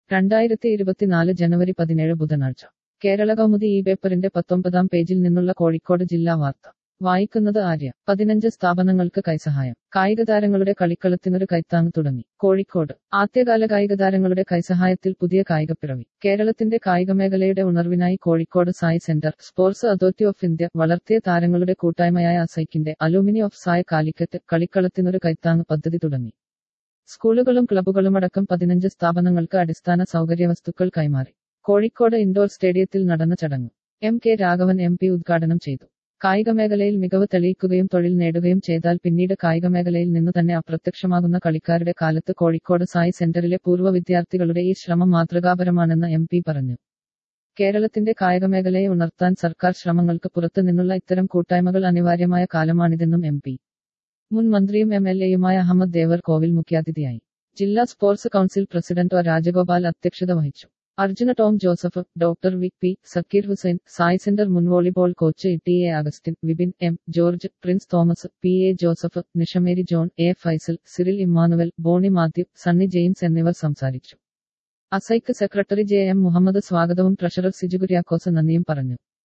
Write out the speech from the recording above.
രണ്ടായിരത്തി ഇരുപത്തിനാല് ജനുവരി പതിനേഴ് ബുധനാഴ്ച കേരള കൗമുദി ഈ പേപ്പറിന്റെ പത്തൊമ്പതാം പേജിൽ നിന്നുള്ള കോഴിക്കോട് ജില്ലാ വാർത്ത വായിക്കുന്നത് ആര്യ പതിനഞ്ച് സ്ഥാപനങ്ങൾക്ക് കൈസഹായം കായിക താരങ്ങളുടെ കളിക്കളത്തിനൊരു കൈത്താങ് തുടങ്ങി കോഴിക്കോട് ആദ്യകാല കായിക താരങ്ങളുടെ കൈസഹായത്തിൽ പുതിയ കായികപ്പിറവി കേരളത്തിന്റെ കായിക മേഖലയുടെ ഉണർവിനായി Kozhikode SAI centre Sports Authority of India വളർത്തിയ താരങ്ങളുടെ കൂട്ടായ്മയായ അസൈക്കിന്റെ അലൂമിനി ഓഫ് സായ കാലിക്കറ്റ് കളിക്കളത്തിനൊരു കൈത്താങ് പദ്ധതി തുടങ്ങി സ്കൂളുകളും ക്ലബ്ബുകളുമടക്കം പതിനഞ്ച് സ്ഥാപനങ്ങൾക്ക് അടിസ്ഥാന സൗകര്യവസ്തുക്കൾ കൈമാറി കോഴിക്കോട് ഇൻഡോർ സ്റ്റേഡിയത്തിൽ നടന്ന ചടങ്ങ് M K Raghavan M P ഉദ്ഘാടനം ചെയ്തു കായിക മേഖലയിൽ മികവ് തെളിയിക്കുകയും തൊഴിൽ നേടുകയും ചെയ്താൽ പിന്നീട് കായിക മേഖലയിൽ നിന്ന് തന്നെ അപ്രത്യക്ഷമാകുന്ന കളിക്കാരുടെ കാലത്ത് കോഴിക്കോട് സായി സെന്ററിലെ പൂർവ്വ വിദ്യാർത്ഥികളുടെ ഈ ശ്രമം മാതൃകാപരമാണെന്ന് എം പി പറഞ്ഞു കേരളത്തിന്റെ കായിക മേഖലയെ ഉണർത്താൻ സർക്കാർ ശ്രമങ്ങൾക്ക് പുറത്തു നിന്നുള്ള ഇത്തരം കൂട്ടായ്മകൾ അനിവാര്യമായ കാലമാണിതെന്നും എം പി മുൻ മന്ത്രിയും എം എൽ എയുമായ അഹമ്മദ് ദേവർ കോവിൽ മുഖ്യാതിഥിയായി ജില്ലാ sports council president O Rajagopal അധ്യക്ഷത വഹിച്ചു Arjuna Tom Joseph doctor V P Zakir Hussain SAI centre മുൻ volleyball coach T A Augustine Vipin M George Prince Thomas P A Joseph Nishamary John A Faisal Cyril Emmanuel Boney Mathew Sunny James എന്നിവർ സംസാരിച്ചു അസൈക്ക് secretary J M Muhammad സ്വാഗതവും treasurer Siju Kuriakose നന്ദിയും പറഞ്ഞു